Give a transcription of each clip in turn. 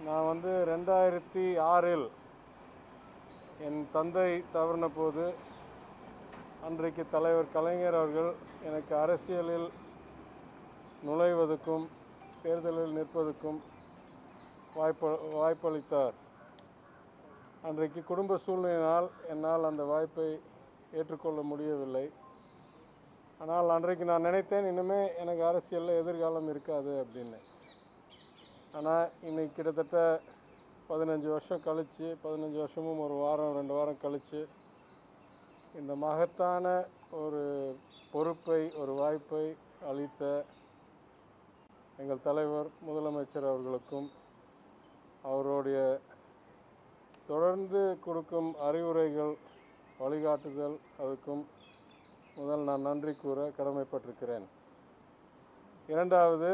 நான் வந்து ரெண்டாயிரத்தி ஆறில் என் தந்தை தவறின போது அன்றைக்கு தலைவர் கலைஞர் அவர்கள் எனக்கு அரசியலில் நுழைவதற்கும் தேர்தலில் நிற்பதற்கும் வாய்ப்பு வாய்ப்பளித்தார் அன்றைக்கு குடும்ப சூழ்நிலையினால் என்னால் அந்த வாய்ப்பை ஏற்றுக்கொள்ள முடியவில்லை ஆனால் அன்றைக்கு நான் நினைத்தேன் இனிமே எனக்கு அரசியலில் எதிர்காலம் இருக்காது அப்படின்னு ஆனால் இன்னைக்கு கிட்டத்தட்ட பதினஞ்சு வருஷம் கழித்து பதினஞ்சு வருஷமும் ஒரு வாரம் ரெண்டு வாரம் கழித்து இந்த மகத்தான ஒரு பொறுப்பை ஒரு வாய்ப்பை அளித்த எங்கள் தலைவர் முதலமைச்சர் அவர்களுக்கும் அவருடைய தொடர்ந்து கொடுக்கும் அறிவுரைகள் வழிகாட்டுதல் அதுக்கும் முதல் நான் நன்றி கூற கடமைப்பட்டிருக்கிறேன் இரண்டாவது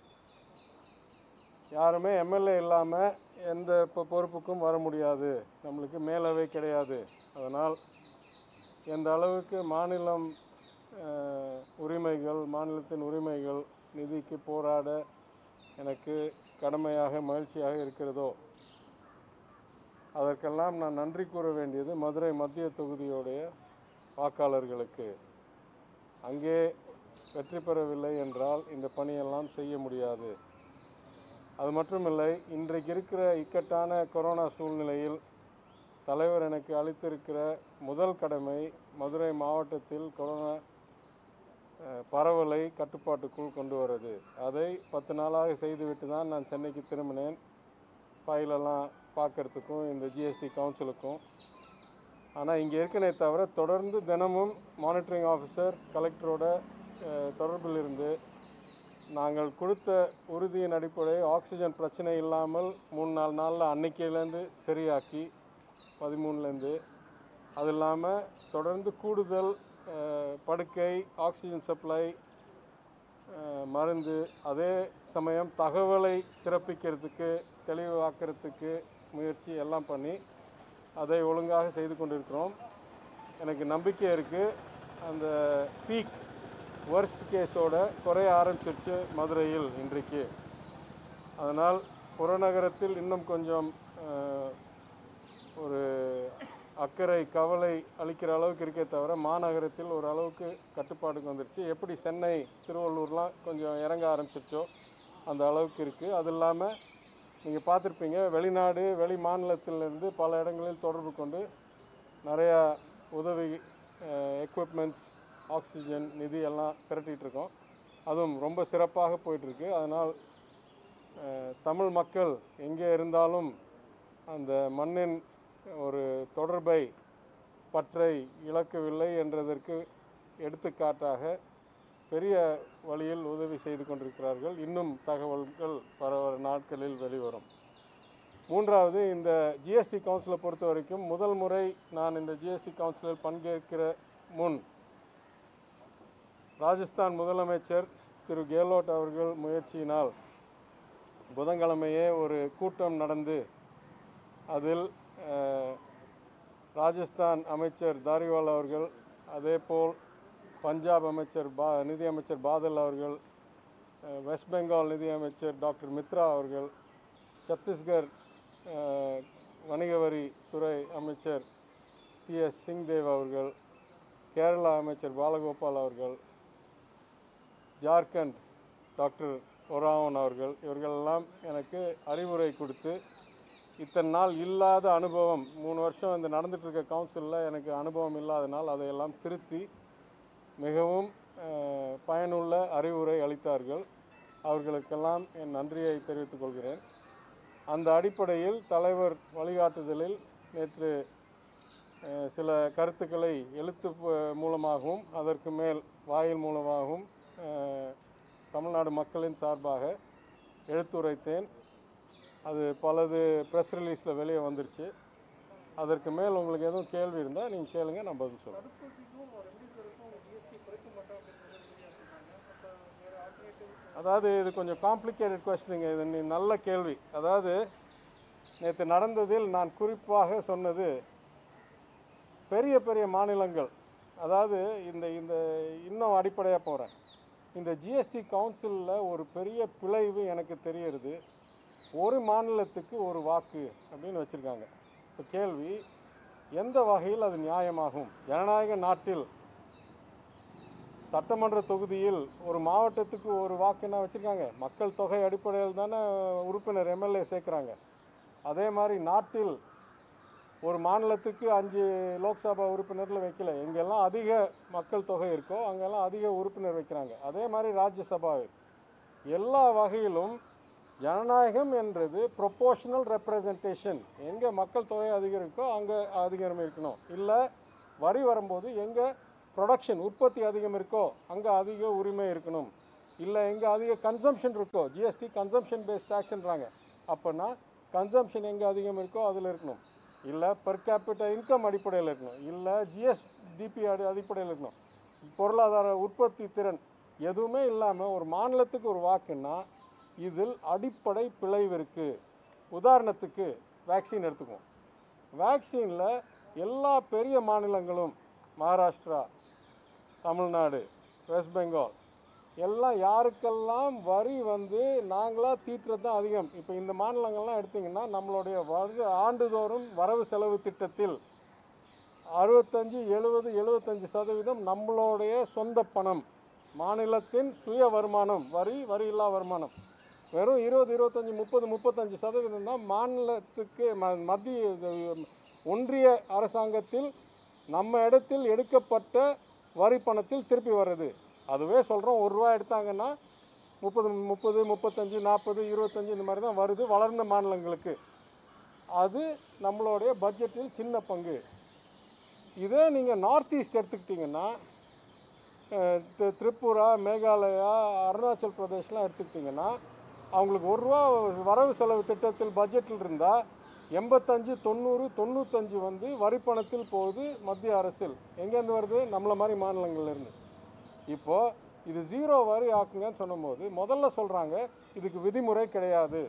யாருமே எம்எல்ஏ இல்லாமல் எந்த பொ- பொறுப்புக்கும் வர முடியாது நம்மளுக்கு மேலவை கிடையாது அதனால் எந்த அளவுக்கு மாநிலம் அஹ், உரிமைகள் மாநிலத்தின் உரிமைகள் நிதிக்கு போராட எனக்கு கடமையாக மகிழ்ச்சியாக இருக்கிறதோ அதற்கெல்லாம் நான் நன்றி கூற வேண்டியது மதுரை மத்திய தொகுதியுடைய வாக்காளர்களுக்கு அங்கே வெற்றி பெறவில்லை என்றால் இந்த பணியெல்லாம் செய்ய முடியாது அது மட்டுமில்லை இன்றைக்கு இருக்கிற இக்கட்டான கொரோனா சூழ்நிலையில் தலைவர் எனக்கு அளித்திருக்கிற முதல் கடமை மதுரை மாவட்டத்தில் கொரோனா அஹ், பரவலை கட்டுப்பாட்டுக்குள் கொண்டு வருது அதை பத்து நாளாக செய்துவிட்டு தான் நான் சென்னைக்கு திரும்பினேன் ஃபைலெல்லாம் பார்க்கறதுக்கும் இந்த ஜிஎஸ்டி கவுன்சிலுக்கும் ஆனால் இங்கே இருக்கனே தவிர தொடர்ந்து தினமும் மானிட்டரிங் ஆஃபீஸர் கலெக்டரோட அஹ், தொடர்பில் இருந்து நாங்கள் கொடுத்த உறுதியின் அடிப்படை ஆக்சிஜன் பிரச்சனை இல்லாமல் மூணு நாலு நாளில் அன்னைக்கிலேருந்து சரியாக்கி பதிமூணுலேருந்து அது இல்லாமல் தொடர்ந்து கூடுதல் அஹ், படுக்கை ஆக்சிஜன் சப்ளை அஹ், மருந்து அதே சமயம் தகவலை சிறப்பிக்கிறதுக்கு தெளிவாக்கிறதுக்கு முயற்சி எல்லாம் பண்ணி அதை ஒழுங்காக செய்து கொண்டிருக்கிறோம் எனக்கு நம்பிக்கை இருக்குது அந்த பீக் worst கேஸோட குறைய ஆரம்பிச்சிருச்சு மதுரையில் இன்றைக்கு அதனால் புறநகரத்தில் இன்னும் கொஞ்சம் அஹ், ஒரு அக்கறை கவலை அளிக்கிற அளவுக்கு இருக்கே தவிர மாநகரத்தில் ஒரு அளவுக்கு கட்டுப்பாடுக்கு வந்துருச்சு எப்படி சென்னை திருவள்ளூர்லாம் கொஞ்சம் இறங்க ஆரம்பிச்சிருச்சோ அந்த அளவுக்கு இருக்குது அது இல்லாமல் நீங்கள் பார்த்துருப்பீங்க வெளிநாடு வெளி மாநிலத்திலிருந்து பல இடங்களில் தொடர்பு கொண்டு நிறையா உதவி எக்யூப்மெண்ட்ஸ் ஆக்சிஜன் நிதி எல்லாம் திரட்டிட்டு இருக்கோம் அதுவும் ரொம்ப சிறப்பாக போயிட்டுருக்கு அதனால் அஹ், தமிழ் மக்கள் எங்கே இருந்தாலும் அந்த மண்ணின் ஒரு தொடர்பை பற்றை இழக்கவில்லை என்றதற்கு எடுத்துக்காட்டாக பெரிய வழியில் உதவி செய்து கொண்டிருக்கிறார்கள் இன்னும் தகவல்கள் வர வர நாட்களில் வெளிவரும் மூன்றாவது இந்த ஜிஎஸ்டி கவுன்சிலை பொறுத்த வரைக்கும் முதல் முறை நான் இந்த ஜிஎஸ்டி கவுன்சிலில் பங்கேற்கிற முன் ராஜஸ்தான் முதலமைச்சர் திரு கெஹ்லோட் அவர்கள் முயற்சியினால் புதன்கிழமையே ஒரு கூட்டம் நடந்து அதில் அஹ், ராஜஸ்தான் அமைச்சர் தாரிவால் அவர்கள் அதேபோல் பஞ்சாப் அமைச்சர் பா நிதியமைச்சர் பாதல் அவர்கள் அஹ், வெஸ்ட் பெங்கால் நிதியமைச்சர் டாக்டர் மித்ரா அவர்கள் சத்தீஸ்கர் அஹ், வணிக வரி துறை அமைச்சர் டி எஸ் சிங்தேவ் அவர்கள் கேரளா அமைச்சர் பாலகோபால் அவர்கள் ஜார்க்கண்ட் டாக்டர் ஒராவன் அவர்கள் இவர்களெல்லாம் எனக்கு அறிவுரை கொடுத்து இத்தனை நாள் இல்லாத அனுபவம் மூணு வருஷம் இந்த நடந்துட்டு இருக்க கவுன்சிலில் எனக்கு அனுபவம் இல்லாதனால் அதையெல்லாம் திருத்தி மிகவும் அஹ், பயனுள்ள அறிவுரை அளித்தார்கள் அவர்களுக்கெல்லாம் என் நன்றியை தெரிவித்துக் கொள்கிறேன் அந்த அடிப்படையில் தலைவர் வழிகாட்டுதலில் நேற்று அஹ், சில கருத்துக்களை எழுத்து ப- மூலமாகவும் அதற்கு மேல் வாயில் மூலமாகவும் அஹ், தமிழ்நாடு மக்களின் சார்பாக எடுத்துரைத்தேன் அது பலது ப்ரெஸ் ரிலீஸில் வெளியே வந்துருச்சு அதற்கு மேல் உங்களுக்கு எதுவும் கேள்வி இருந்தால் நீங்கள் கேளுங்க நான் பதில் சொல்கிறேன் தடுப்பூசிக்கும் ரெம்டெசிவிருக்கும் ஜிஎஸ்டி குறைக்க மாட்டோம் அப்படின்னு சொல்லி சொல்லியிருக்காங்க அப்போ வேறு ஆல்டர்னேட்டிவ் அதாவது இது கொஞ்சம் காம்ப்ளிகேட்டட் கொஸ்டினுங்க இது நீ நல்ல கேள்வி அதாவது நேற்று நடந்ததில் நான் குறிப்பாக சொன்னது பெரிய பெரிய மாநிலங்கள் அதாவது இந்த இந்த இன்னும் அடிப்படையாக போகிறேன் இந்த ஜிஎஸ்டி கவுன்சிலில் ஒரு பெரிய பிழைவு எனக்கு தெரியறது ஒரு மாநிலத்துக்கு ஒரு வாக்கு அப்படின்னு வச்சுருக்காங்க இப்போ கேள்வி எந்த வகையில் அது நியாயமாகும் ஜனநாயக நாட்டில் சட்டமன்ற தொகுதியில் ஒரு மாவட்டத்துக்கு ஒரு வாக்குன்னா வச்சுருக்காங்க மக்கள் தொகை அடிப்படையில் தானே உறுப்பினர் எம்எல்ஏ சேர்க்குறாங்க அதே மாதிரி நாட்டில் ஒரு மாநிலத்துக்கு அஞ்சு லோக்சபா உறுப்பினரில் வைக்கல எங்கெல்லாம் அதிக மக்கள் தொகை இருக்கோ அங்கெல்லாம் அதிக உறுப்பினர் வைக்கிறாங்க அதே மாதிரி ராஜ்யசபாவில் எல்லா வகையிலும் ஜனநாயகம் என்றது ப்ரொபோஷனல் ரெப்ரசன்டேஷன் எங்கே மக்கள் தொகை அதிகம் இருக்கோ அங்கே அதிகம் இருக்கணும் இல்லை வரி வரும்போது எங்கே ப்ரொடக்ஷன் உற்பத்தி அதிகம் இருக்கோ அங்கே அதிக உரிமை இருக்கணும் இல்லை எங்கே அதிக கன்சம்ஷன் இருக்கோ ஜிஎஸ்டி கன்சம்ஷன் பேஸ்ட் டேக்ஸ்ன்றாங்க அப்போனா கன்சம்ஷன் எங்கே அதிகம் இருக்கோ அதில் இருக்கணும் இல்லை பெர் கேபிட்ட இன்கம் அடிப்படையில் இருக்கணும் இல்லை ஜிஎஸ்டிபி அடி அடிப்படையில் இருக்கணும் பொருளாதார உற்பத்தி திறன் எதுவுமே இல்லாமல் ஒரு மாநிலத்துக்கு ஒரு வாக்குன்னா இதில் அடிப்படை பிழைவு இருக்குது உதாரணத்துக்கு வேக்சின் எடுத்துக்குவோம் வேக்சினில் எல்லா பெரிய மாநிலங்களும் மகாராஷ்டிரா தமிழ்நாடு வெஸ்ட் பெங்கால் எல்லாம் யாருக்கெல்லாம் வரி வந்து நாங்களாக தீட்டுறது தான் அதிகம் இப்போ இந்த மாநிலங்கள்லாம் எடுத்திங்கன்னா நம்மளுடைய வருட ஆண்டுதோறும் வரவு செலவு திட்டத்தில் அறுபத்தஞ்சு எழுபது எழுபத்தஞ்சு சதவீதம் நம்மளுடைய சொந்த பணம் மாநிலத்தின் சுய வருமானம் வரி வரி இல்லா வருமானம் வெறும் இருபது இருபத்தஞ்சி முப்பது முப்பத்தஞ்சு சதவீதம் தான் மாநிலத்துக்கு ம- மத்திய இது, ஒன்றிய அரசாங்கத்தில் நம்ம இடத்தில் எடுக்கப்பட்ட வரி பணத்தில் திருப்பி வர்றது அதுவே சொல்கிறோம் ஒரு ரூபா எடுத்தாங்கன்னா முப்பது முப்பது முப்பத்தஞ்சு நாற்பது இருபத்தஞ்சு இந்த மாதிரி தான் வருது வளர்ந்த மாநிலங்களுக்கு அது நம்மளுடைய பட்ஜெட்டில் சின்ன பங்கு இதே நீங்கள் நார்த் ஈஸ்ட் எடுத்துக்கிட்டிங்கன்னா அஹ், தி- திரிபுரா மேகாலயா அருணாச்சல் பிரதேஷ்லாம் எடுத்துக்கிட்டிங்கன்னா அவங்களுக்கு ஒரு ரூபா வரவு செலவு திட்டத்தில் பட்ஜெட்டில் இருந்தால் எண்பத்தஞ்சு தொண்ணூறு தொண்ணூத்தஞ்சு வந்து வரி பணத்தில் போகுது மத்திய அரசில் எங்கேருந்து வருது நம்மள மாதிரி மாநிலங்கள்லேருந்து இப்போது இது ஜீரோ வரி ஆக்குங்கன்னு சொன்னும்போது முதல்ல சொல்கிறாங்க இதுக்கு விதிமுறை கிடையாது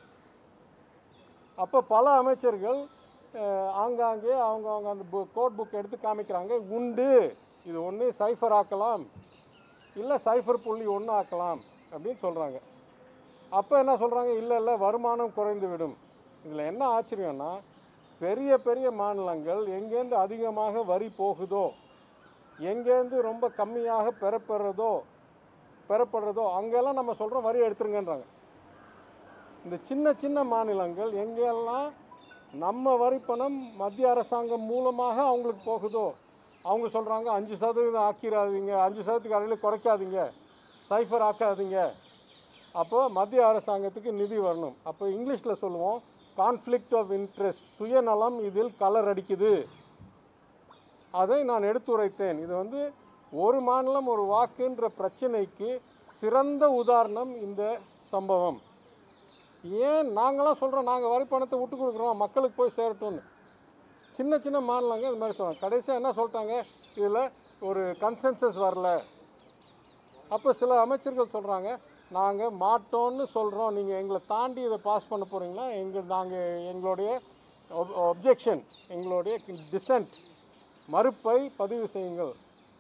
அப்போ பல அமைச்சர்கள் அஹ், ஆங்காங்கே அவங்க அவங்க அந்த பு கோட் புக் எடுத்து காமிக்கிறாங்க உண்டு இது ஒன்று சைஃபர் ஆக்கலாம் இல்லை சைஃபர் புள்ளி ஒன்று ஆக்கலாம் அப்படின்னு சொல்கிறாங்க அப்போ என்ன சொல்கிறாங்க இல்லை இல்லை வருமானம் குறைந்து விடும் இதில் என்ன ஆச்சரியம்னா பெரிய பெரிய மாநிலங்கள் எங்கேருந்து அதிகமாக வரி போகுதோ எங்கேருந்து ரொம்ப கம்மியாக பெறப்படுறதோ பெறப்படுறதோ அங்கெல்லாம் நம்ம சொல்கிறோம் வரி எடுத்துருங்கன்றாங்க இந்த சின்ன சின்ன மாநிலங்கள் எங்கெல்லாம் நம்ம வரி பணம் மத்திய அரசாங்கம் மூலமாக அவங்களுக்கு போகுதோ அவங்க சொல்கிறாங்க அஞ்சு சதவீதம் ஆக்கிடாதீங்க அஞ்சு சதவீதத்துக்கு அறையில் குறைக்காதீங்க சைஃபர் ஆக்காதீங்க அப்போ மத்திய அரசாங்கத்துக்கு நிதி வரணும் அப்போ இங்கிலீஷில் சொல்லுவோம் கான்ஃப்ளிக்ட் ஆஃப் இன்ட்ரெஸ்ட் சுயநலம் இதில் கலர் அடிக்குது அதை நான் எடுத்துரைத்தேன் இது வந்து ஒரு மாநிலம் ஒரு வாக்குன்ற பிரச்சனைக்கு சிறந்த உதாரணம் இந்த சம்பவம் ஏன் நாங்களாம் சொல்கிறோம் நாங்கள் வரி பணத்தை விட்டு கொடுக்குறோம் மக்களுக்கு போய் சேரட்டும்னு சின்ன சின்ன மாநிலங்க இது மாதிரி சொல்கிறாங்க கடைசியாக என்ன சொல்லிட்டாங்க இதில் ஒரு கன்சென்சஸ் வரல அப்போ சில அமைச்சர்கள் சொல்கிறாங்க நாங்கள் மாட்டோம்னு சொல்கிறோம் நீங்கள் எங்களை தாண்டி இதை பாஸ் பண்ண போகிறீங்களா எங்கள் நாங்கள் எங்களுடைய ஒப்ஜெக்ஷன் எங்களுடைய டிசன்ட் மறுப்பை பதிவு செய்யுங்கள்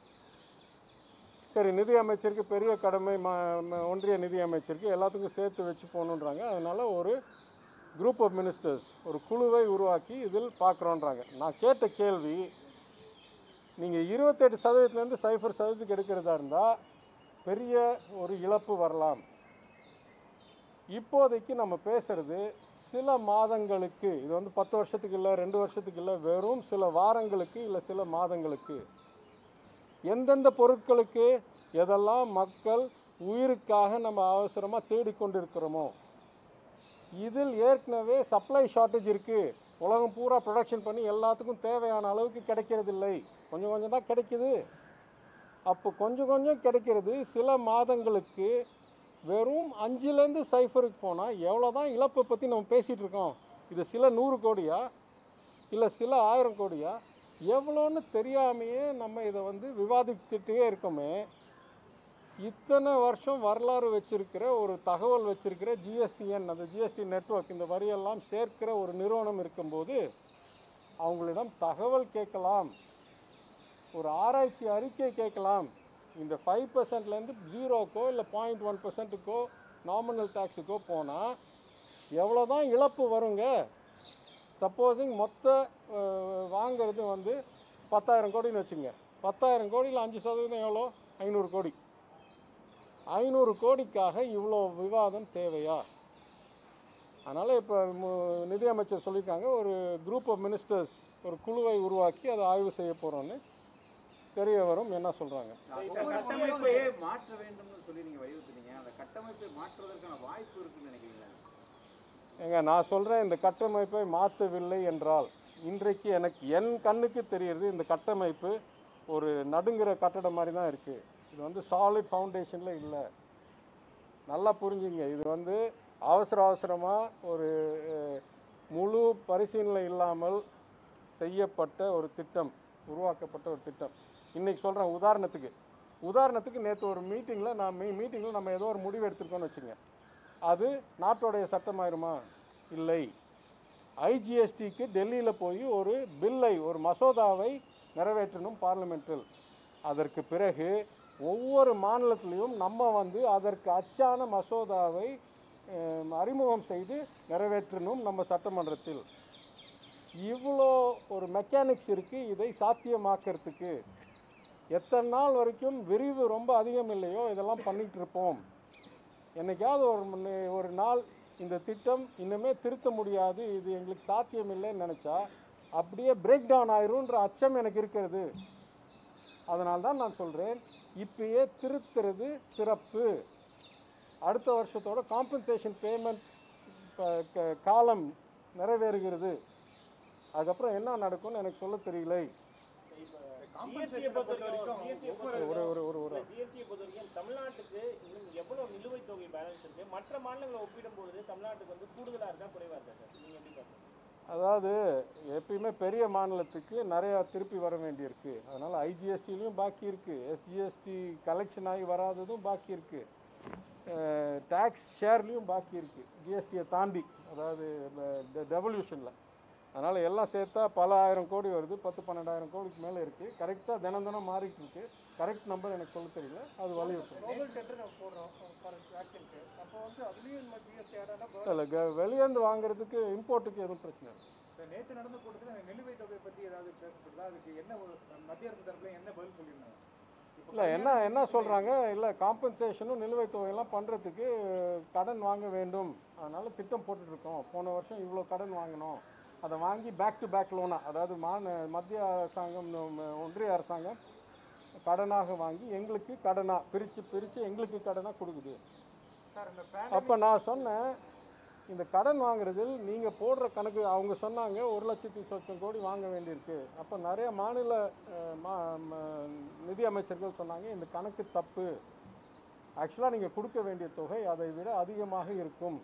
சரி நிதி அமைச்சருக்கு பெரிய கடமை ம ம- ஒன்றிய நிதி அமைச்சருக்கு எல்லாத்துக்கும் சேர்த்து வச்சு போகணுன்றாங்க அதனால் ஒரு குரூப் ஆஃப் மினிஸ்டர்ஸ் ஒரு குழுவை உருவாக்கி இதில் பார்க்குறோன்றாங்க நான் கேட்ட கேள்வி நீங்கள் இருபத்தெட்டு சதவீதத்துலேருந்து சைஃபர் சதவீதத்துக்கு எடுக்கிறதா இருந்தால் பெரிய ஒரு இழப்பு வரலாம் இப்போதைக்கு நம்ம பேசுறது சில மாதங்களுக்கு இது வந்து பத்து வருஷத்துக்கு இல்லை ரெண்டு வருஷத்துக்கு இல்லை வெறும் சில வாரங்களுக்கு இல்லை சில மாதங்களுக்கு எந்தெந்த பொருட்களுக்கு எதெல்லாம் மக்கள் உயிருக்காக நம்ம அவசரமாக தேடிக்கொண்டிருக்கிறோமோ இதில் ஏற்கனவே சப்ளை ஷார்ட்டேஜ் இருக்குது உலகம் பூரா ப்ரொடக்ஷன் பண்ணி எல்லாத்துக்கும் தேவையான அளவுக்கு கிடைக்கிறதில்லை கொஞ்சம் கொஞ்சம் தான் கிடைக்குது அப்போ கொஞ்சம் கொஞ்சம் கிடைக்கிறது சில மாதங்களுக்கு வெறும் அஞ்சுலேருந்து சைஃபருக்கு போனால் எவ்வளோ தான் இழப்பை பற்றி நம்ம பேசிகிட்டு இருக்கோம் இது சில நூறு கோடியா இல்லை சில ஆயிரம் கோடியா எவ்வளோன்னு தெரியாமையே நம்ம இதை வந்து விவாதித்துட்டே இருக்கோமே இத்தனை வருஷம் வரலாறு வச்சிருக்கிற ஒரு தகவல் வச்சிருக்கிற ஜிஎஸ்டிஎன் அந்த ஜிஎஸ்டி நெட்வொர்க் இந்த வரியெல்லாம் சேர்க்கிற ஒரு நிறுவனம் இருக்கும்போது அவங்களிடம் தகவல் கேட்கலாம் ஒரு ஆராய்ச்சி அறிக்கை கேட்கலாம் இந்த ஃபைவ் பர்சன்ட்லேருந்து ஜீரோக்கோ இல்லை பாயிண்ட் ஒன் பர்சன்ட்டுக்கோ நாமினல் டேக்ஸுக்கோ போனால் எவ்வளோ தான் இழப்பு வருங்க சப்போஸிங் மொத்த அஹ், வாங்குறது வந்து பத்தாயிரம் கோடின்னு வச்சுங்க பத்தாயிரம் கோடியில் அஞ்சு சதவீதம் எவ்வளோ ஐநூறு கோடி ஐநூறு கோடிக்காக இவ்வளோ விவாதம் தேவையா அதனால் இப்போ நிதியமைச்சர் சொல்லியிருக்காங்க ஒரு குரூப் ஆஃப் மினிஸ்டர்ஸ் ஒரு குழுவை உருவாக்கி அதை ஆய்வு செய்ய போகிறோன்னு தெரிய வரும் என்ன சொல்கிறாங்க இந்த கட்டமைப்பையே மாற்ற வேண்டும்னு சொல்லி நீங்க வலியுறுத்துறீங்க அந்த கட்டமைப்பை மாற்றுவதற்கான வாய்ப்பு இருக்குன்னு நினைக்கிறீங்களா ஏங்க நான் சொல்கிறேன் இந்த கட்டமைப்பை மாற்றவில்லை என்றால் இன்றைக்கு எனக்கு என் கண்ணுக்கு தெரியுது இந்த கட்டமைப்பு ஒரு நடுங்கிற கட்டடம் மாதிரி தான் இருக்குது இது வந்து சாலிட் ஃபவுண்டேஷனில் இல்லை நல்லா புரிஞ்சுங்க இது வந்து அவசர அவசரமாக ஒரு அஹ், முழு பரிசீலனை இல்லாமல் செய்யப்பட்ட ஒரு திட்டம் உருவாக்கப்பட்ட ஒரு திட்டம் இன்றைக்கி சொல்கிறேன் உதாரணத்துக்கு உதாரணத்துக்கு நேற்று ஒரு மீட்டிங்கில் நான் மீ மீட்டிங்கில் நம்ம ஏதோ ஒரு முடிவு எடுத்திருக்கோம்னு வச்சுங்க அது நாட்டோடைய சட்டமாயிருமா இல்லை ஐஜிஎஸ்டிக்கு டெல்லியில் போய் ஒரு பில்லை ஒரு மசோதாவை நிறைவேற்றணும் பார்லிமெண்ட்டில் அதற்கு பிறகு ஒவ்வொரு மாநிலத்திலையும் நம்ம வந்து அதற்கு அச்சான மசோதாவை அஹ், அறிமுகம் செய்து நிறைவேற்றணும் நம்ம சட்டமன்றத்தில் இவ்வளோ ஒரு மெக்கானிக்ஸ் இருக்குது இதை சாத்தியமாக்கிறதுக்கு எத்தனை நாள் வரைக்கும் விரிவு ரொம்ப அதிகம் இல்லையோ இதெல்லாம் பண்ணிகிட்டு இருப்போம் என்னைக்காவது ஒரு முன்ன- ஒரு நாள் இந்த திட்டம் இன்னுமே திருத்த முடியாது இது எங்களுக்கு சாத்தியம் இல்லைன்னு நினச்சா அப்படியே பிரேக் டவுன் ஆயிரும்ன்ற அச்சம் எனக்கு இருக்கிறது அதனால தான் நான் சொல்கிறேன் இப்பயே திருத்துறது சிறப்பு அடுத்த வருஷத்தோட காம்பன்சேஷன் பேமெண்ட் காலம் நிறைவேறுகிறது அதுக்கப்புறம் என்ன நடக்கும்னு எனக்கு சொல்ல தெரியலை ஜிஎஸ்டியை பொறுத்த வரைக்கும் GST ஒரு ஒரு ஒரு ஒரு ஜிஎஸ்டியை பொறுத்த வரைக்கும் தமிழ்நாட்டுக்கு இன்னும் எவ்வளவு நிலுவைத் தொகை பேலன்ஸ் இருக்கு மற்ற மாநிலங்களை ஒப்பிடும்பொழுது தமிழ்நாட்டுக்கு வந்து கூடுதலா இருக்கா குறைவா இருக்கா சார் நீங்க எப்படி பாக்குறீங்க அதாவது எப்பயுமே பெரிய மாநிலத்துக்கு நிறையா திருப்பி வர வேண்டியிருக்கு அதனால் ஐஜிஎஸ்டிலையும் பாக்கி இருக்குது எஸ்ஜிஎஸ்டி கலெக்ஷன் ஆகி வராததும் பாக்கி இருக்குது டேக்ஸ் ஷேர்லேயும் பாக்கி இருக்குது ஜிஎஸ்டியை தாண்டி அதாவது டெவல்யூஷனில் அதனால் எல்லாம் சேர்த்தா பல ஆயிரம் கோடி வருது பத்து பன்னெண்டாயிரம் கோடிக்கு மேலே இருக்குது கரெக்டாக தினம் தினம் மாறிட்டு இருக்கு கரெக்ட் நம்பர் எனக்கு சொல்ல தெரியல அது வலியுறுத்தும் குளோபல் டெண்டர் நம்ம போடுறோம் ஃபார் வேக்சின்க்கு அப்போ வந்து அதுலேயும் நம்ம ஜிஎஸ்டி ஆட் ஆனால் இல்லை க வெளியேந்து வாங்குறதுக்கு இம்போர்ட்டுக்கு எதுவும் பிரச்சனை இல்லை நேற்று நடந்த கூட்டத்தில் நிலுவைத் தொகை பற்றி ஏதாவது பேசப்படுதா அதுக்கு என்ன ஒரு மத்திய அரசு தரப்புல என்ன பதில் சொல்லியிருந்தாங்க இல்லை என்ன என்ன சொல்கிறாங்க இல்லை காம்பன்சேஷனும் நிலுவைத் தொகையெல்லாம் பண்ணுறதுக்கு கடன் வாங்க வேண்டும் அதனால் திட்டம் போட்டுட்ருக்கோம் போன வருஷம் இவ்வளோ கடன் வாங்கினோம் அதை வாங்கி பேக் டு பேக் லோனாக அதாவது மான மத்திய அரசாங்கம் நம்ம ஒன்றிய அரசாங்கம் கடனாக வாங்கி எங்களுக்கு கடனாக பிரித்து பிரித்து எங்களுக்கு கடனாக கொடுக்குது சார் இந்த அப்போ நான் சொன்னேன் இந்த கடன் வாங்குறதில் நீங்கள் போடுற கணக்கு அவங்க சொன்னாங்க ஒரு லட்சத்தி சொச்சம் கோடி வாங்க வேண்டியிருக்கு அப்போ நிறைய மாநில அஹ், மா- ம- நிதி அமைச்சர்கள் சொன்னாங்க இந்த கணக்கு தப்பு ஆக்சுவலாக நீங்கள் கொடுக்க வேண்டிய தொகை அதை விட அதிகமாக இருக்கும்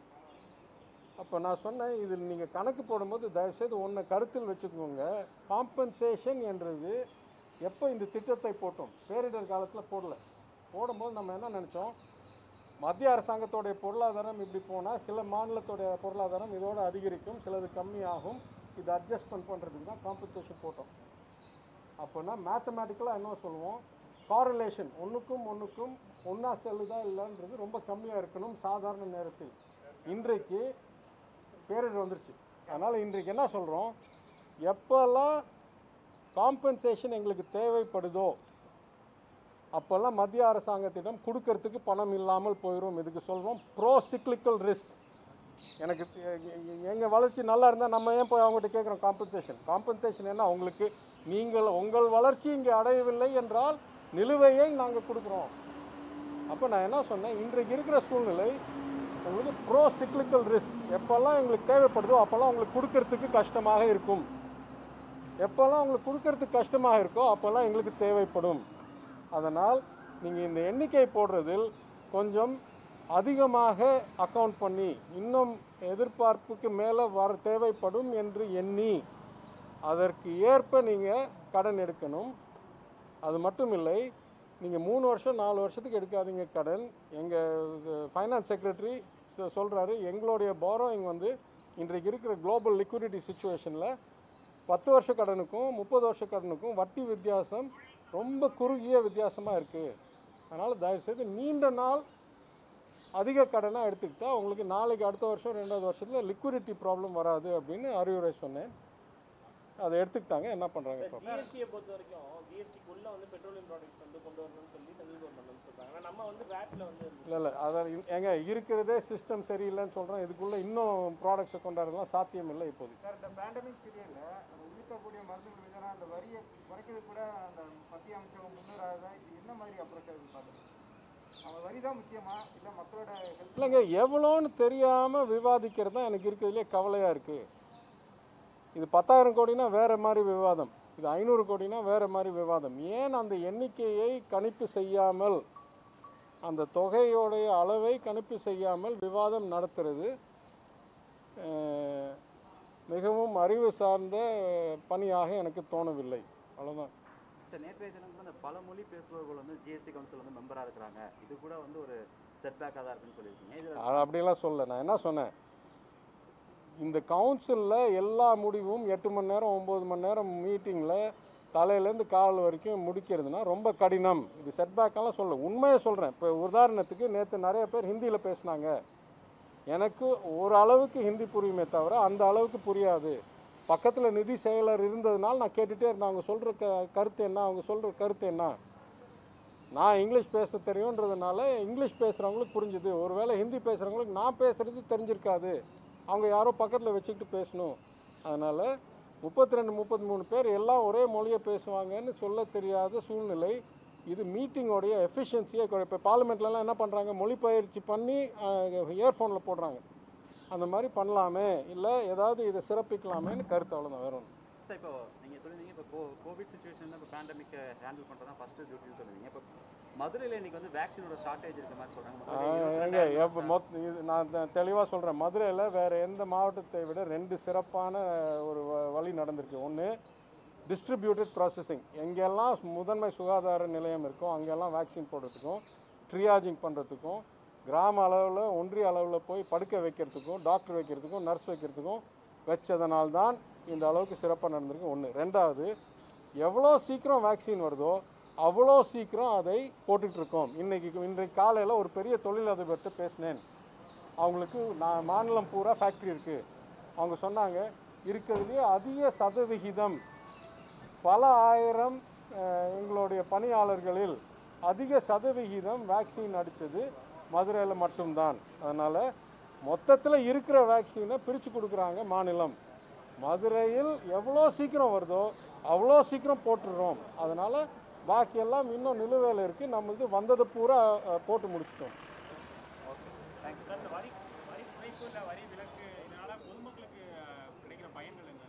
அப்போ நான் சொன்னேன் இதில் நீங்கள் கணக்கு போடும்போது தயவுசெய்து ஒன்றை கருத்தில் வச்சுக்கோங்க காம்பன்சேஷன் என்றது எப்போ இந்த திட்டத்தை போட்டோம் பேரிடர் காலத்தில் போடல போடும்போது நம்ம என்ன நினச்சோம் மத்திய அரசாங்கத்தோடைய பொருளாதாரம் இப்படி போனால் சில மாநிலத்தோடைய பொருளாதாரம் இதோட அதிகரிக்கும் சிலது கம்மியாகும் இது அட்ஜஸ்ட்மெண்ட் பண்ணுறதுக்கு தான் காம்பன்சேஷன் போட்டோம் அப்போனா மேத்தமேட்டிக்கலாக என்ன சொல்லுவோம் காரலேஷன் ஒன்றுக்கும் ஒன்றுக்கும் ஒன்றா செல்லுதா இல்லைன்றது ரொம்ப கம்மியாக இருக்கணும் சாதாரண நேரத்தில் இன்றைக்கு பேரிடர் வந்துருச்சு அதனால் இன்றைக்கு என்ன சொல்கிறோம் எப்போல்லாம் காம்பன்சேஷன் எங்களுக்கு தேவைப்படுதோ அப்போல்லாம் மத்திய அரசாங்கத்திடம் கொடுக்கறதுக்கு பணம் இல்லாமல் போயிடும் இதுக்கு சொல்கிறோம் ப்ரோ சிக்லிக்கல் ரிஸ்க் எனக்கு எங்கள் வளர்ச்சி நல்லா இருந்தால் நம்ம ஏன் போய் அவங்ககிட்ட கேட்குறோம் காம்பன்சேஷன் காம்பன்சேஷன் என்ன உங்களுக்கு நீங்கள் உங்கள் வளர்ச்சி இங்கே அடையவில்லை என்றால் நிலுவையை நாங்கள் கொடுக்குறோம் அப்போ நான் என்ன சொன்னேன் இன்றைக்கு இருக்கிற சூழ்நிலை உங்களுக்கு ப்ரோ சிக்லிக்கல் ரிஸ்க் எப்போல்லாம் எங்களுக்கு தேவைப்படுதோ அப்போல்லாம் உங்களுக்கு கொடுக்கறதுக்கு கஷ்டமாக இருக்கும் எப்போல்லாம் உங்களுக்கு கொடுக்கறதுக்கு கஷ்டமாக இருக்கோ அப்போல்லாம் எங்களுக்கு தேவைப்படும் அதனால் நீங்கள் இந்த எண்ணிக்கை போடுறதில் கொஞ்சம் அதிகமாக அக்கவுண்ட் பண்ணி இன்னும் எதிர்பார்ப்புக்கு மேலே வர தேவைப்படும் என்று எண்ணி அதற்கு ஏற்ப நீங்கள் கடன் எடுக்கணும் அது மட்டும் இல்லை நீங்கள் மூணு வருஷம் நாலு வருஷத்துக்கு எடுக்காதீங்க கடன் எங்கள் ஃபைனான்ஸ் செக்ரட்டரி சொல்கிறாரு எங்களுடைய borrowing வந்து இன்றைக்கு இருக்கிற குளோபல் லிக்விடிட்டி சுச்சுவேஷனில் பத்து வருஷ கடனுக்கும் முப்பது வருஷ கடனுக்கும் வட்டி வித்தியாசம் ரொம்ப குறுகிய வித்தியாசமாக இருக்குது அதனால் தயவுசெய்து நீண்ட நாள் அதிக கடனாக எடுத்துக்கிட்டா உங்களுக்கு நாளைக்கு அடுத்த வருஷம் ரெண்டாவது வருஷத்தில் லிக்விடிட்டி ப்ராப்ளம் வராது அப்படின்னு அறிவுரை சொன்னேன் அதை எடுத்துக்கிட்டாங்க என்ன பண்ணுறாங்க இப்போ ஜிஎஸ்டியை பொறுத்த வரைக்கும் ஜிஎஸ்டிக்குள்ள வந்து பெட்ரோலியம் ப்ராடக்ட்ஸ் வந்து கொண்டு வரணும்னு சொல்லி சென்ட்ரல் கவர்மெண்ட் வந்து சொல்றாங்க ஆனா நம்ம வந்து வேட்ல வந்து இல்லை இல்லை அதான் இ- ஏங்க இருக்கிறதே சிஸ்டம் சரியில்லைன்னு சொல்கிறோம் இதுக்குள்ளே இன்னும் ப்ராடக்ட்ஸை கொண்டாடலாம் சாத்தியம் இல்லை இப்போதைக்கு சார் இந்த பேண்டமிக் பீரியட்ல அந்த உள்ளிருக்கக்கூடிய மருந்துகள் மீதான அந்த வரியை குறைக்கிறது கூட அந்த மத்திய அமைச்சகம் முன்னுறாத இது என்ன மாதிரி அப்ரோச் எதிர்பார்க்குறீங்க அவங்க வரி தான் முக்கியமா இல்லை மக்களோட ஹெல்த் இல்லைங்க எவ்வளோன்னு தெரியாமல் விவாதிக்கிறது தான் எனக்கு இருக்கிறதுலே கவலையாக இருக்குது இது பத்தாயிரம் கோடினா வேறு மாதிரி விவாதம் இது ஐநூறு கோடினா வேறு மாதிரி விவாதம் ஏன் அந்த எண்ணிக்கையை கணிப்பு செய்யாமல் அந்த தொகையோடைய அளவை கணிப்பு செய்யாமல் விவாதம் நடத்துறது அஹ், மிகவும் அறிவு சார்ந்த பணியாக எனக்கு தோணவில்லை அவ்வளோதான் சார் நேற்றைய தினம் கூட இந்த பல மொழி பேசுபவர்கள் வந்து ஜிஎஸ்டி கவுன்சில் வந்து மெம்பராக இருக்கிறாங்க இது கூட வந்து ஒரு செட்பேக்காக தான் இருக்குன்னு சொல்லியிருக்கீங்க இதில் அ- அப்படிலாம் சொல்ல நான் என்ன சொன்னேன் இந்த கவுன்சிலில் எல்லா முடிவும் எட்டு மணி நேரம் ஒம்பது மணி நேரம் மீட்டிங்கில் தலையிலேருந்து கால் வரைக்கும் முடிக்கிறதுனா ரொம்ப கடினம் இது செட்பேக்கெல்லாம் சொல்ல உண்மையை சொல்கிறேன் இப்போ உதாரணத்துக்கு நேற்று நிறைய பேர் ஹிந்தியில் பேசினாங்க எனக்கு ஒரு அளவுக்கு ஹிந்தி புரியுமே தவிர அந்த அளவுக்கு புரியாது பக்கத்தில் நிதி செயலர் இருந்ததுனால நான் கேட்டுகிட்டே இருந்தேன் அவங்க சொல்கிற க கருத்து என்ன அவங்க சொல்கிற கருத்து என்ன நான் இங்கிலீஷ் பேச தெரியுன்றதுனால இங்கிலீஷ் பேசுகிறவங்களுக்கு புரிஞ்சுது ஒருவேளை ஹிந்தி பேசுகிறவங்களுக்கு நான் பேசுகிறது தெரிஞ்சிருக்காது அவங்க யாரோ பக்கத்தில் வச்சுக்கிட்டு பேசணும் அதனால் முப்பத்தி ரெண்டு முப்பத்தி மூணு பேர் எல்லாம் ஒரே மொழியை பேசுவாங்கன்னு சொல்ல தெரியாத சூழ்நிலை இது மீட்டிங்கோடைய எஃபிஷியன்சியே குறை இப்போ பார்லிமெண்ட்லலாம் என்ன பண்ணுறாங்க மொழிபெயர்ச்சி பண்ணி இயர்ஃபோனில் போடுறாங்க அந்த மாதிரி பண்ணலாமே இல்லை ஏதாவது இதை சிறப்பிக்கலாமேன்னு கருத்து அவ்வளோதான் வேற ஒன்று சார் இப்போ நீங்கள் சொல்லியிருந்தீங்க இப்போ கோ கோவிட் சுச்சுவேஷனில் இப்போ பேண்டமிக்கை ஹேண்டில் பண்ணுறது தான் ஃபஸ்ட்டு டியூட்டின்னு சொல்லுவீங்க இப்போ மதுரையில் இன்னைக்கு வந்து வேக்சினோட ஷார்ட்டேஜ் இருக்க மாதிரி சொல்கிறாங்க எங்க எப்போ மொத்த இது நான் தெளிவாக சொல்கிறேன் மதுரையில் வேறு எந்த மாவட்டத்தை விட ரெண்டு சிறப்பான ஒரு வ- வழி நடந்திருக்கு ஒன்று டிஸ்ட்ரிபியூட்டட் ப்ராசஸிங் எங்கெல்லாம் முதன்மை சுகாதார நிலையம் இருக்கோ அங்கெல்லாம் வேக்சின் போடுறதுக்கும் ட்ரியாஜிங் பண்ணுறதுக்கும் கிராம அளவில் ஒன்றிய அளவில் போய் படுக்க வைக்கிறதுக்கும் டாக்டர் வைக்கிறதுக்கும் நர்ஸ் வைக்கிறதுக்கும் வச்சதனால்தான் இந்த அளவுக்கு சிறப்பாக நடந்திருக்கு ஒன்று ரெண்டாவது எவ்வளோ சீக்கிரம் வேக்சின் வருதோ அவ்வளோ சீக்கிரம் அதை போட்டுட்டு இருக்கோம் இன்னைக்கு இன்றைக்கு காலையில் ஒரு பெரிய தொழிலதிபர்கிட்ட பேசினேன் அவங்களுக்கு நான் மாநிலம் பூரா ஃபேக்ட்ரி இருக்குது அவங்க சொன்னாங்க இருக்கிறதுலே அதிக சதவிகிதம் பல ஆயிரம் அஹ், எங்களுடைய பணியாளர்களில் அதிக சதவிகிதம் வேக்சின் அடித்தது மதுரையில் மட்டும்தான் அதனால் மொத்தத்தில் இருக்கிற வேக்சினை பிரித்து கொடுக்குறாங்க மாநிலம் மதுரையில் எவ்வளோ சீக்கிரம் வருதோ அவ்வளோ சீக்கிரம் போட்டுடுறோம் அதனால் பாக்கியெல்லாம் இன்னும் நிலுவையில் இருக்குது நம்மளுக்கு வந்ததை பூரா அஹ், போட்டு முடிச்சிட்டோம் சார், இந்த வரி வரி குறைப்பு இல்லை வரி விலக்கு இதனால பொதுமக்களுக்கு அஹ், கிடைக்கிற பயன்கள் என்னென்ன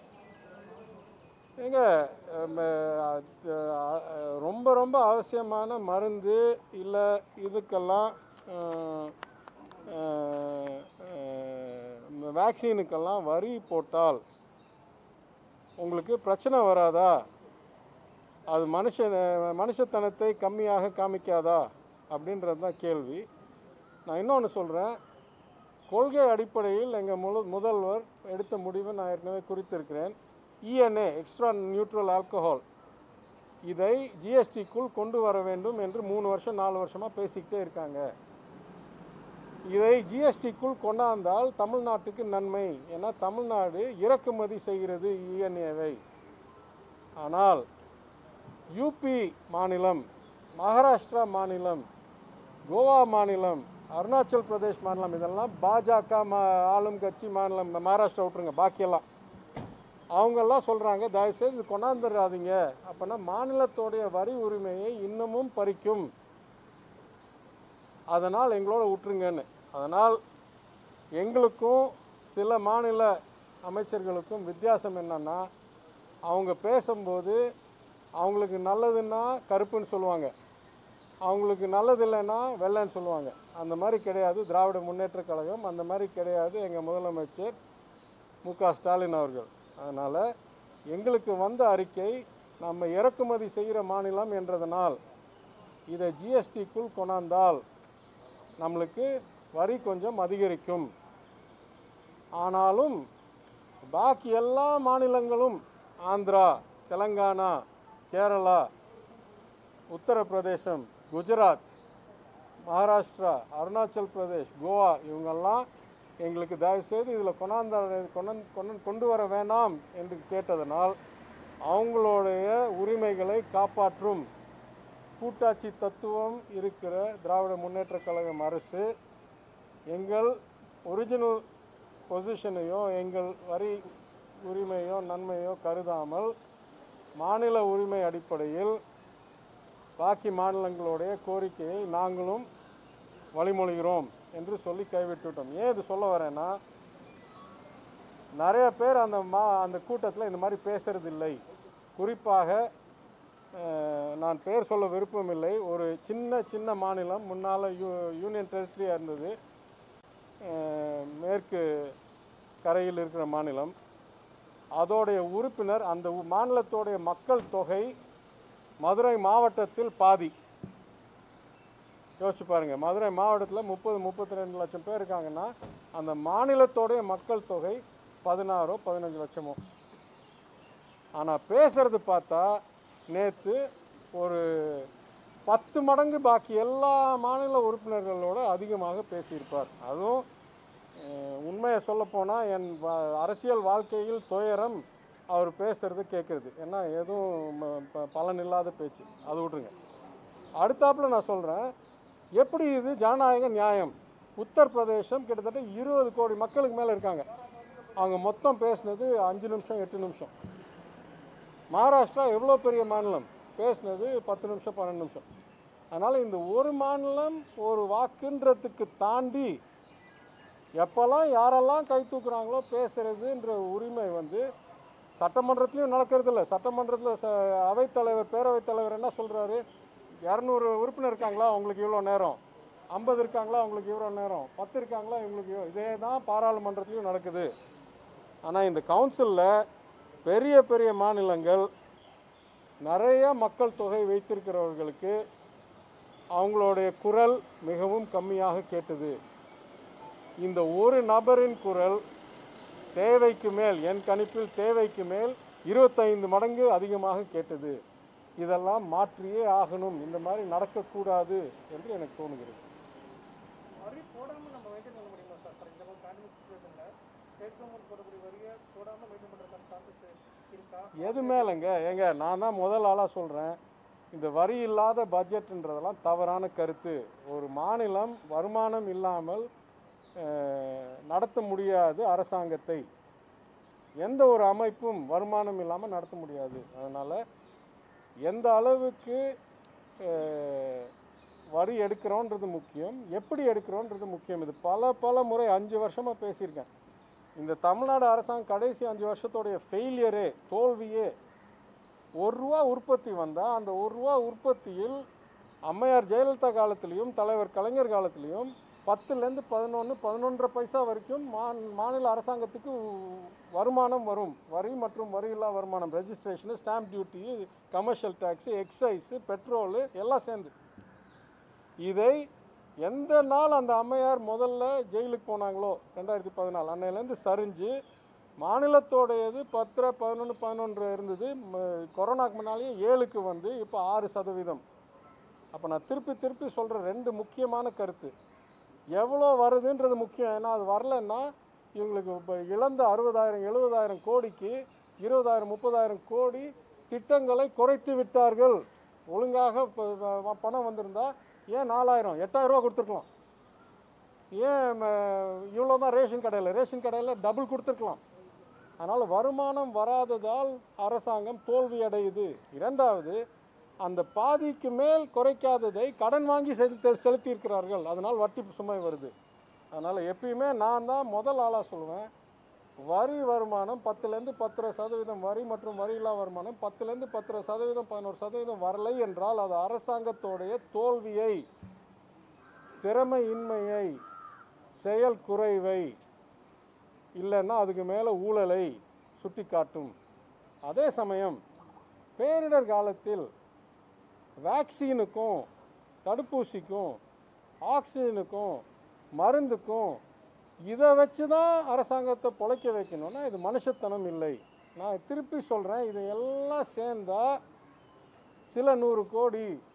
ஏங்க அம், அஹ், அஹ், ரொம்ப ரொம்ப அவசியமான மருந்து இல்லை இதுக்கெல்லாம் அஹ், அஹ், அஹ், வேக்சினுக்கெல்லாம் வரி போட்டால் உங்களுக்கு பிரச்சனை வராதா அது மனுஷ மனுஷத்தனத்தை கம்மியாக காமிக்காதா அப்படின்றது தான் கேள்வி நான் இன்னொன்று சொல்கிறேன் கொள்கை அடிப்படையில் எங்கள் முழு முதல்வர் எடுத்த முடிவை நான் ஏற்கனவே குறித்திருக்கிறேன் இஎன்ஏ எக்ஸ்ட்ரா நியூட்ரல் ஆல்கஹால் இதை ஜிஎஸ்டிக்குள் கொண்டு வர வேண்டும் என்று மூணு வருஷம் நாலு வருஷமாக பேசிக்கிட்டே இருக்காங்க இதை ஜிஎஸ்டிக்குள் கொண்டாந்தால் தமிழ்நாட்டுக்கு நன்மை ஏன்னா தமிழ்நாடு இறக்குமதி செய்கிறது இஎன்ஏவை ஆனால் யூபி மாநிலம் மகாராஷ்டிரா மாநிலம் கோவா மாநிலம் அருணாச்சல் பிரதேஷ் மாநிலம் இதெல்லாம் பாஜக மா ஆளும் கட்சி மாநிலம் மகாராஷ்டிரா விட்டுருங்க பாக்கியெல்லாம் அவங்கெல்லாம் சொல்கிறாங்க தயவுசெய்து இது கொண்டாந்துடாதீங்க அப்போனா மாநிலத்தோடைய வரி உரிமையை இன்னமும் பறிக்கும் அதனால் எங்களோட விட்டுருங்கன்னு அதனால் எங்களுக்கும் சில மாநில அமைச்சர்களுக்கும் வித்தியாசம் என்னன்னா அவங்க பேசும்போது அவங்களுக்கு நல்லதுன்னா கருப்புன்னு சொல்லுவாங்க அவங்களுக்கு நல்லது இல்லைன்னா வெள்ளைன்னு சொல்லுவாங்க அந்த மாதிரி கிடையாது திராவிட முன்னேற்றக் கழகம் அந்த மாதிரி கிடையாது எங்கள் முதலமைச்சர் மு க ஸ்டாலின் அவர்கள் அதனால் எங்களுக்கு வந்த அறிக்கை நம்ம இறக்குமதி செய்கிற மாநிலம் என்றதனால் இதை ஜிஎஸ்டிக்குள் கொண்டாந்தால் நம்மளுக்கு வரி கொஞ்சம் அதிகரிக்கும் ஆனாலும் பாக்கி எல்லா மாநிலங்களும் ஆந்திரா தெலங்கானா கேரளா உத்தரப்பிரதேசம் குஜராத் மகாராஷ்டிரா அருணாச்சல் பிரதேஷ் கோவா இவங்கெல்லாம் எங்களுக்கு தயவுசெய்து இதில் கொண்டாந்த கொண்டு கொண்டு கொண்டு வர வேண்டாம் என்று கேட்டதனால் அவங்களுடைய உரிமைகளை காப்பாற்றும் கூட்டாட்சி தத்துவம் இருக்கிற திராவிட முன்னேற்றக் கழகம் அரசு எங்கள் ஒரிஜினல் பொசிஷனையோ எங்கள் வரி உரிமையோ நன்மையோ கருதாமல் மாநில உரிமை அடிப்படையில் பாக்கி மாநிலங்களுடைய கோரிக்கையை நாங்களும் வழிமொழிகிறோம் என்று சொல்லி கைவிட்டுவிட்டோம் ஏன் இது சொல்ல வரேன்னா நிறைய பேர் அந்த மா அந்த கூட்டத்தில் இந்த மாதிரி பேசுறதில்லை குறிப்பாக அஹ், நான் பேர் சொல்ல விருப்பமில்லை ஒரு சின்ன சின்ன மாநிலம் முன்னால் யூ யூனியன் டெரிட்டரியாக இருந்தது அஹ், மேற்கு கரையில் இருக்கிற மாநிலம் அதோடைய உறுப்பினர் அந்த உ- மாநிலத்தோடைய மக்கள் தொகை மதுரை மாவட்டத்தில் பாதி யோசிச்சு பாருங்க மதுரை மாவட்டத்தில் முப்பது முப்பத்தி ரெண்டு லட்சம் பேர் இருக்காங்கன்னா அந்த மாநிலத்தோடைய மக்கள் தொகை பதினாறோ பதினஞ்சு லட்சமோ ஆனால் பேசுறது பார்த்தா நேற்று ஒரு பத்து மடங்கு பாக்கி எல்லா மாநில உறுப்பினர்களோட அதிகமாக பேசியிருப்பார் அதுவும் அஹ், உண்மையை சொல்லப்போனால் என் வா- அரசியல் வாழ்க்கையில் துயரம் அவர் பேசுறது கேட்குறது ஏன்னா எதுவும் ம- ப- பலன் இல்லாத பேச்சு அது விட்ருங்க அடுத்தாப்புல நான் சொல்கிறேன் எப்படி இது ஜனநாயக நியாயம் உத்தரப்பிரதேசம் கிட்டத்தட்ட இருபது கோடி மக்களுக்கு மேலே இருக்காங்க அவங்க மொத்தம் பேசுனது அஞ்சு நிமிஷம் எட்டு நிமிஷம் மகாராஷ்டிரா எவ்வளோ பெரிய மாநிலம் பேசுனது பத்து நிமிஷம் பன்னெண்டு நிமிஷம் அதனால் இந்த ஒரு மாநிலம் ஒரு வாக்குன்றதுக்கு தாண்டி எப்போல்லாம் யாரெல்லாம் கை தூக்குறாங்களோ பேசுறதுன்ற உரிமை வந்து சட்டமன்றத்துலேயும் நடக்கிறது இல்லை சட்டமன்றத்தில் ச அவைத்தலைவர் பேரவைத் தலைவர் என்ன சொல்கிறாரு இரநூறு உறுப்பினர் இருக்காங்களா உங்களுக்கு இவ்வளோ நேரம் ஐம்பது இருக்காங்களா உங்களுக்கு இவ்வளோ நேரம் பத்து இருக்காங்களா இவங்களுக்கு இவ்வளோ இதே தான் பாராளுமன்றத்துலேயும் நடக்குது ஆனால் இந்த கவுன்சிலில் பெரிய பெரிய மாநிலங்கள் நிறைய மக்கள் தொகை வைத்திருக்கிறவர்களுக்கு அவங்களுடைய குரல் மிகவும் கம்மியாக கேட்டது இந்த ஒரு நபரின் குரல் தேவைக்கு மேல் என் கணிப்பில் தேவைக்கு மேல் இருபத்தைந்து மடங்கு அதிகமாக கேட்டது இதெல்லாம் மாற்றியே ஆகணும் இந்த மாதிரி நடக்கக்கூடாது என்று எனக்கு தோணுகிறது வரி போடாமல் நம்ம மெயின்டைன் பண்ண முடியுமா சார் ஃபார் எக்ஸாம்பிள் பேண்டமிக் சுச்சுவேஷனில் ஸ்டேட் கவர்மெண்ட் போடக்கூடிய வரியை போடாமல் மெயின்டைன் பண்ணுறதுக்கான சான்சஸ் இருக்கா எது மேலேங்க ஏங்க நான் தான் முதல் ஆளாக சொல்கிறேன் இந்த வரி இல்லாத பட்ஜெட்ன்றதெல்லாம் தவறான கருத்து ஒரு மாநிலம் வருமானம் இல்லாமல் அஹ், நடத்த முடியாது அரசாங்கத்தை எந்த ஒரு அமைப்பும் வருமானம் இல்லாமல் நடத்த முடியாது அதனால் எந்த அளவுக்கு அஹ், வரி எடுக்கிறோன்றது முக்கியம் எப்படி எடுக்கிறோன்றது முக்கியம் இது பல பல முறை அஞ்சு வருஷமாக பேசியிருக்கேன் இந்த தமிழ்நாடு அரசாங்கம் கடைசி அஞ்சு வருஷத்தோடைய ஃபெயிலியரே தோல்வியே ஒரு ரூபா உற்பத்தி வந்தால் அந்த ஒரு ரூபா உற்பத்தியில் அம்மையார் ஜெயலலிதா காலத்திலையும் தலைவர் கலைஞர் காலத்திலையும் பத்துலேருந்து பதினொன்று பதினொன்றரை பைசா வரைக்கும் மா- மாநில அரசாங்கத்துக்கு வருமானம் வரும் வரி மற்றும் வரியில்லா வருமானம் registration stamp duty commercial tax excise petrol எல்லாம் சேர்ந்து இதை எந்த நாள் அந்த அம்மையார் முதல்ல ஜெயிலுக்கு போனாங்களோ ரெண்டாயிரத்தி பதினாலு அன்னையிலேருந்து சரிஞ்சு மாநிலத்தோடையது பத்தரை பதினொன்று பதினொன்று இருந்தது ம- கொரோனாக்கு முன்னாலேயே ஏழுக்கு வந்து இப்போ ஆறு சதவீதம் அப்போ நான் திருப்பி திருப்பி சொல்கிற ரெண்டு முக்கியமான கருத்து எவ்வளோ வருதுன்றது முக்கியம் ஏன்னா அது வரலன்னா இவங்களுக்கு இப்போ இழந்த அறுபதாயிரம் எழுபதாயிரம் கோடிக்கு இருபதாயிரம் முப்பதாயிரம் கோடி திட்டங்களை குறைத்து விட்டார்கள் ஒழுங்காக இப்போ வ- பணம் வந்திருந்தா ஏன் நாலாயிரம் எட்டாயிரம் ரூபா கொடுத்துருக்கலாம் ஏன் இவ்வளோ தான் ரேஷன் கடையில் ரேஷன் கடையில் டபுள் கொடுத்துருக்கலாம் அதனால் வருமானம் வராததால் அரசாங்கம் தோல்வி அடையுது இரண்டாவது அந்த பாதிக்கு மேல் குறைக்காததை கடன் வாங்கி செலுத்தி செலுத்தியிருக்கிறார்கள் அதனால் வட்டி சுமை வருது அதனால் எப்பயுமே நான் தான் முதல் ஆளாக சொல்லுவேன் வரி வருமானம் பத்துலேருந்து பத்தரை சதவீதம் வரி மற்றும் வரியில்லா வருமானம் பத்துலேருந்து பத்தரை சதவீதம் பதினோரு சதவீதம் வரலை என்றால் அது அரசாங்கத்தோடைய தோல்வியை திறமையின்மையை செயல் குறைவை இல்லைன்னா அதுக்கு மேலே ஊழலை சுட்டி காட்டும் அதே சமயம் பேரிடர் காலத்தில் வேக்சினுக்கும் தடுப்பூசிக்கும் ஆக்சிஜனுக்கும் மருந்துக்கும் இதை வச்சு தான் அரசாங்கத்தை பொழைக்க வைக்கணும்னா இது மனுஷத்தனம் இல்லை நான் திருப்பி சொல்கிறேன் இது எல்லாம் சேர்ந்தா சில நூறு கோடி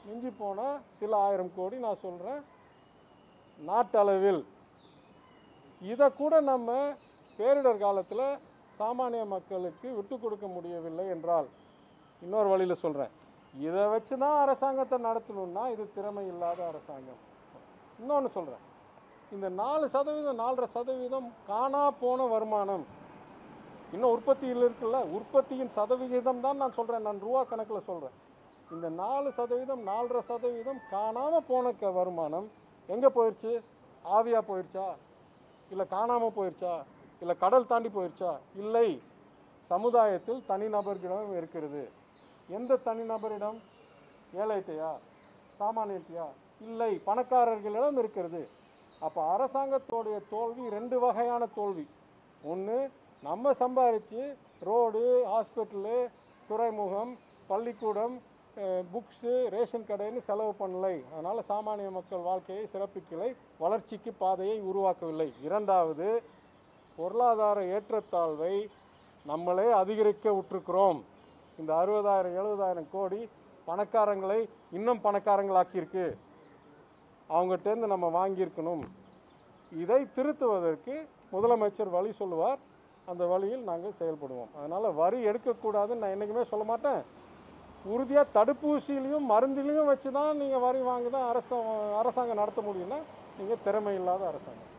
மிஞ்சி போனால் சில ஆயிரம் கோடி நான் சொல்கிறேன் நாட்டளவில் இதை கூட நம்ம பேரிடர் காலத்தில் சாமானிய மக்களுக்கு விட்டு கொடுக்க முடியவில்லை என்றால் இன்னொரு வழியில் சொல்கிறேன் இதை வச்சு தான் அரசாங்கத்தை நடத்தணும்னா இது திறமை இல்லாத அரசாங்கம் இன்னொன்று சொல்கிறேன் இந்த நாலு சதவீதம் நாலரை சதவீதம் காணா போன வருமானம் இன்னும் உற்பத்தியில் இருக்குல்ல உற்பத்தியின் சதவிகிதம் தான் நான் சொல்கிறேன் நான் ரூபா கணக்கில் சொல்கிறேன் இந்த நாலு சதவீதம் நாலரை சதவீதம் காணாமல் போன க வருமானம் எங்கே போயிடுச்சு ஆவியாக போயிடுச்சா இல்லை காணாமல் போயிடுச்சா இல்லை கடல் தாண்டி போயிடுச்சா இல்லை சமுதாயத்தில் தனிநபர்களிடம் இருக்கிறது எந்த தனிநபரிடம் ஏழைட்டையா சாமானியத்தையா இல்லை பணக்காரர்களிடம் இருக்கிறது அப்போ அரசாங்கத்தோடைய தோல்வி ரெண்டு வகையான தோல்வி ஒன்று நம்ம சம்பாரித்து ரோடு ஹாஸ்பிட்டலு துறைமுகம் பள்ளிக்கூடம் புக்ஸு ரேஷன் கடைன்னு செலவு பண்ணலை அதனால் சாமானிய மக்கள் வாழ்க்கையை சிறப்பிக்கலை வளர்ச்சிக்கு பாதையை உருவாக்கவில்லை இரண்டாவது பொருளாதார ஏற்றத்தாழ்வை நம்மளே அதிகரிக்க விட்டுருக்குறோம் இந்த அறுபதாயிரம் எழுபதாயிரம் கோடி பணக்காரங்களை இன்னும் பணக்காரங்களாக்கியிருக்கு அவங்ககிட்டேருந்து நம்ம வாங்கியிருக்கணும் இதை திருத்துவதற்கு முதலமைச்சர் வழி சொல்லுவார் அந்த வழியில் நாங்கள் செயல்படுவோம் அதனால் வரி எடுக்கக்கூடாதுன்னு நான் என்றைக்குமே சொல்ல மாட்டேன் உறுதியாக தடுப்பூசியிலையும் மருந்திலையும் வச்சு தான் நீங்கள் வரி வாங்கி தான் அரசு அரசாங்கம் நடத்த முடியும்னா நீங்கள் திறமை இல்லாத அரசாங்கம்